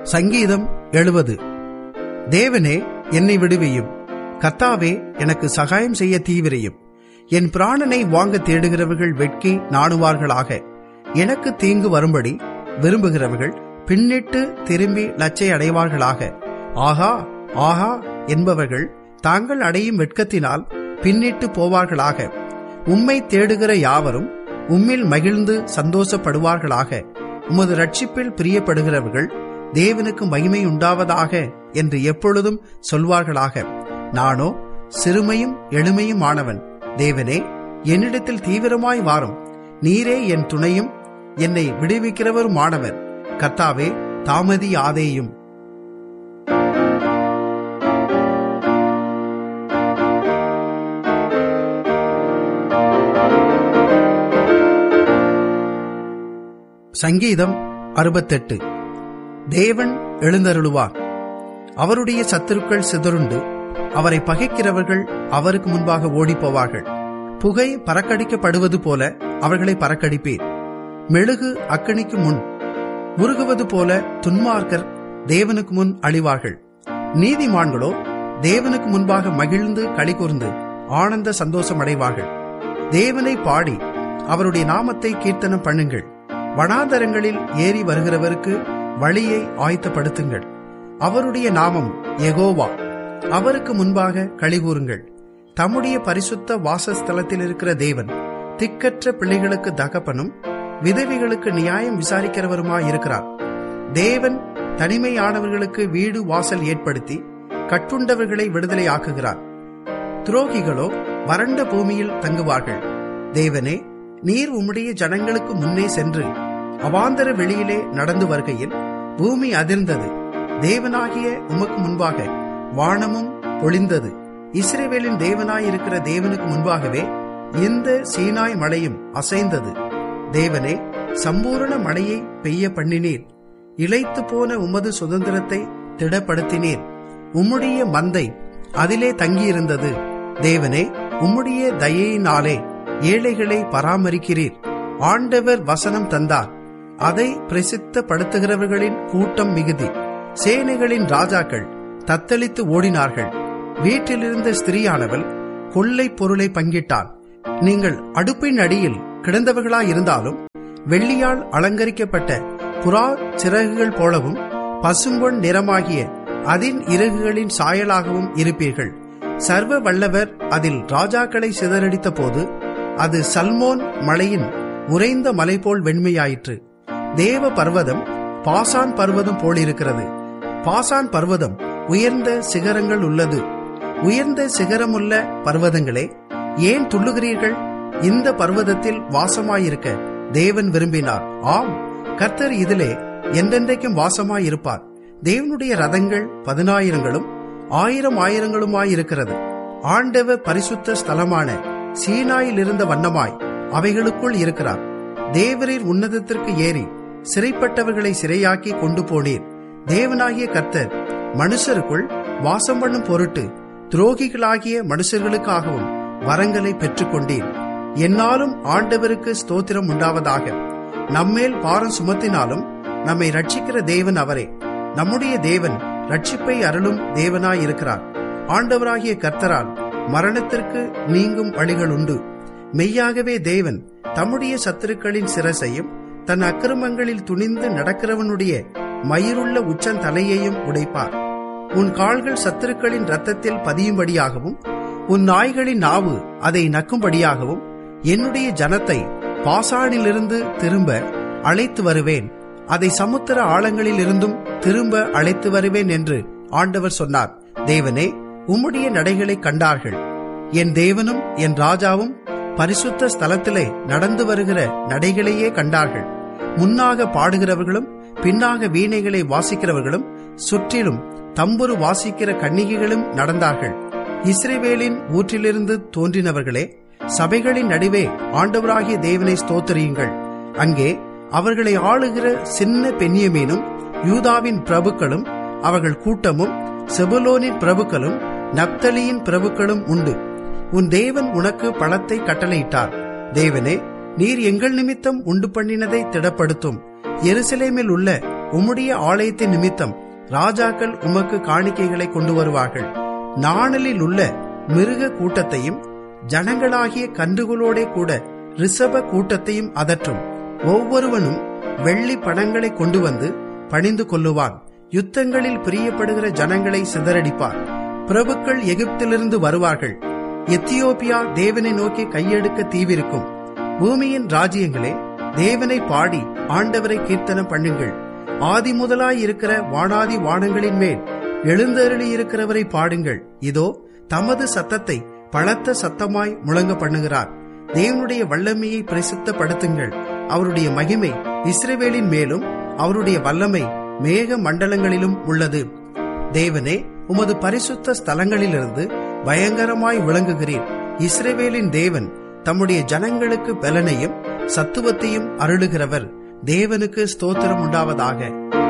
சங்கீதம் எழுபது தேவனே என்னை விடுவியும் கர்த்தாவே எனக்கு சகாயம் செய்ய தீவிரையும் என் பிராணனை வாங்க தேடுகிறவர்கள் வெட்கி நாணுவார்களாக எனக்கு தீங்கு வரும்படி விரும்புகிறவர்கள் பின்னிட்டு திரும்பி லச்சை அடைவார்களாக ஆகா ஆகா என்பவர்கள் தாங்கள் அடையும் வெட்கத்தினால் பின்னிட்டு போவார்களாக உம்மை தேடுகிற யாவரும் உம்மில் மகிழ்ந்து சந்தோஷப்படுவார்களாக உமது ரட்சிப்பில் பிரியப்படுகிறவர்கள் தேவனுக்கு மகிமை உண்டாவதாக என்று எப்பொழுதும் சொல்வார்களாக நானோ சிறுமையும் எளிமையும் ஆனவன் தேவனே என்னிடத்தில் தீவிரமாய் வாரும் நீரே என் துணையும் என்னை விடுவிக்கிறவருமானவர் கர்த்தாவே தாமதி ஆதேயும் சங்கீதம் அறுபத்தெட்டு தேவன் எழுந்தருளுவார் அவருடைய சத்துருக்கள் சிதறுண்டு அவரை பகைக்கிறவர்கள் அவருக்கு முன்பாக ஓடிப்போவார்கள் புகை பறக்கடிக்கப்படுவது போல அவர்களை பறக்கடிப்பீர் மெழுகு அக்கணிக்கு முன் உருகுவது போல துன்மார்க்கர் தேவனுக்கு முன் அழிவார்கள் நீதிமான்களோ தேவனுக்கு முன்பாக மகிழ்ந்து களி கூர்ந்து ஆனந்த சந்தோஷம் அடைவார்கள் தேவனை பாடி அவருடைய நாமத்தை கீர்த்தனம் பண்ணுங்கள் வனாந்தரங்களில் ஏறி வருகிறவருக்கு வழியை ஆயத்தப்படுத்துங்கள் அவருடைய நாமம் எகோவா அவருக்கு முன்பாக கழிகூறுங்கள் தம்முடைய பரிசுத்த வாசஸ்தலத்தில் இருக்கிற தேவன் திக்கற்ற பிள்ளைகளுக்கு தகப்பனும் விதவிகளுக்கு நியாயம் விசாரிக்கிறவருமாயிருக்கிறார் தேவன் தனிமையானவர்களுக்கு வீடு வாசல் ஏற்படுத்தி கட்டுண்டவர்களை விடுதலை ஆக்குகிறார் துரோகிகளோ வறண்ட பூமியில் தங்குவார்கள் தேவனே நீர் உம்முடைய ஜனங்களுக்கு முன்னே சென்று அவாந்தர வெளியிலே நடந்து வருகையில் பூமி அதிர்ந்தது தேவனாகிய உமக்கு முன்பாக வானமும் பொழிந்தது இஸ்ரேவேலின் தேவனாயிருக்கிற தேவனுக்கு முன்பாகவே இந்த சீனாய் மலையும் அசைந்தது தேவனே சம்பூரண மழையை பெய்ய பண்ணினீர் இழைத்து போன உமது சுதந்திரத்தை திடப்படுத்தினீர் உம்முடைய மந்தை அதிலே தங்கியிருந்தது தேவனே உம்முடைய தயையினாலே ஏழைகளை பராமரிக்கிறீர் ஆண்டவர் வசனம் தந்தார் அதை பிரசித்தப்படுத்துகிறவர்களின் கூட்டம் மிகுதி சேனைகளின் ராஜாக்கள் தத்தளித்து ஓடினார்கள் வீட்டிலிருந்த ஸ்திரீயானவள் கொள்ளை பொருளை பங்கிட்டாள் நீங்கள் அடுப்பின் அடியில் கிடந்தவர்களாயிருந்தாலும் வெள்ளியால் அலங்கரிக்கப்பட்ட புறா சிறகுகள் போலவும் பசும்பொன் நிறமாகிய அதின் இறகுகளின் சாயலாகவும் இருப்பீர்கள் சர்வ வல்லவர் அதில் ராஜாக்களை சிதறடித்த போது அது சல்மோன் மலையின் உறைந்த மலை போல் வெண்மையாயிற்று தேவ பர்வதம் பாசான் பர்வதம் போலிருக்கிறது பாசான் பர்வதம் உயர்ந்த சிகரங்கள் உள்ளது உயர்ந்த சிகரமுள்ள பர்வதங்களே ஏன் துள்ளுகிறீர்கள் இந்த பர்வதத்தில் வாசமாயிருக்க தேவன் விரும்பினார் ஆம் கர்த்தர் இதிலே என்றென்றைக்கும் வாசமாயிருப்பார் தேவனுடைய ரதங்கள் பதினாயிரங்களும் ஆயிரம் ஆயிரங்களுமாயிருக்கிறது ஆண்டவர் பரிசுத்த ஸ்தலமான சீனாயில் இருந்த வண்ணமாய் அவைகளுக்குள் இருக்கிறார் தேவரீர் உன்னதத்திற்கு ஏறி சிறைப்பட்டவர்களை சிறையாக்கி கொண்டு போனீர் தேவனாகிய கர்த்தர் மனுஷருக்குள் வாசம் பண்ணும் பொருட்டு துரோகிகளாகிய மனுஷர்களுக்காகவும் வரங்களை பெற்றுக்கொண்டீர் என்னாலும் ஆண்டவருக்கு ஸ்தோத்திரம் உண்டாவதாக நம்மேல் பாரம் சுமத்தினாலும் நம்மை ரட்சிக்கிற தேவன் அவரே நம்முடைய தேவன் ரட்சிப்பை அருளும் தேவனாயிருக்கிறார் ஆண்டவராகிய கர்த்தரால் மரணத்திற்கு நீங்கும் வழிகள் உண்டு மெய்யாகவே தேவன் தம்முடைய சத்துருக்களின் சிரசையும் தன் அக்கிரமங்களில் துணிந்து நடக்கிறவனுடைய மயிருள்ள உச்சந்தலையையும் உடைப்பார் உன் கால்கள் சத்துருக்களின் ரத்தத்தில் பதியும்படியாகவும் உன் நாய்களின் நாவு அதை நக்கும்படியாகவும் என்னுடைய ஜனத்தை பாசானிலிருந்து திரும்ப அழைத்து வருவேன் அதை சமுத்திர ஆழங்களில் இருந்தும் திரும்ப அழைத்து வருவேன் என்று ஆண்டவர் சொன்னார் தேவனே உம்முடைய நடைகளை கண்டார்கள் என் தேவனும் என் ராஜாவும் பரிசுத்த ஸ்தலத்திலே நடந்து வருகிற நடைகளையே கண்டார்கள் முன்னாக பாடுகிறவர்களும் பின்னாக வீணைகளை வாசிக்கிறவர்களும் சுற்றிலும் தம்புரு வாசிக்கிற கன்னிகைகளும் நடந்தார்கள் இஸ்ரேவேலின் ஊற்றிலிருந்து தோன்றினவர்களே சபைகளின் நடுவே ஆண்டவராகிய தேவனை ஸ்தோத்தரியுங்கள் அங்கே அவர்களை ஆளுகிற சின்ன பெண்ணியமீனும் யூதாவின் பிரபுக்களும் அவர்கள் கூட்டமும் செபுலோனின் பிரபுக்களும் நப்தலியின் பிரபுக்களும் உண்டு உன் தேவன் உனக்கு பழத்தை கட்டளையிட்டார் தேவனே நீர் எங்கள் நிமித்தம் உண்டு பண்ணினதை திடப்படுத்தும் எருசலேமில் உள்ள உம்முடைய ஆலயத்தின் நிமித்தம் ராஜாக்கள் உமக்கு காணிக்கைகளை கொண்டு வருவார்கள் நாணலில் உள்ள மிருக கூட்டத்தையும் ஜனங்களாகிய கன்றுகளோடே கூட ரிஷப கூட்டத்தையும் அதற்றும் ஒவ்வொருவனும் வெள்ளி பணங்களை கொண்டு வந்து பணிந்து கொள்ளுவான் யுத்தங்களில் பிரியப்படுகிற ஜனங்களை சிதறடிப்பார் பிரபுக்கள் எகிப்திலிருந்து வருவார்கள் எத்தியோப்பியா தேவனை நோக்கி கையெடுக்க தீவிருக்கும் பூமியின் ராஜ்யங்களே தேவனை பாடி ஆண்டவரை கீர்த்தனம் பண்ணுங்கள் ஆதி முதலாய் இருக்கிற வானாதி வானங்களின் மேல் எழுந்தருளி இருக்கிறவரை பாடுங்கள் இதோ தமது சத்தத்தை பலத்த சத்தமாய் முழங்க பண்ணுகிறார் தேவனுடைய வல்லமையை பிரசித்தப்படுத்துங்கள் அவருடைய மகிமை இஸ்ரவேலின் மேலும் அவருடைய வல்லமை மேக மண்டலங்களிலும் உள்ளது தேவனே உமது பரிசுத்த ஸ்தலங்களிலிருந்து பயங்கரமாய் விளங்குகிறீர் இஸ்ரவேலின் தேவன் தம்முடைய ஜனங்களுக்கு பலனையும் சத்துவத்தையும் அருளுகிறவர் தேவனுக்கு ஸ்தோத்திரம் உண்டாவதாக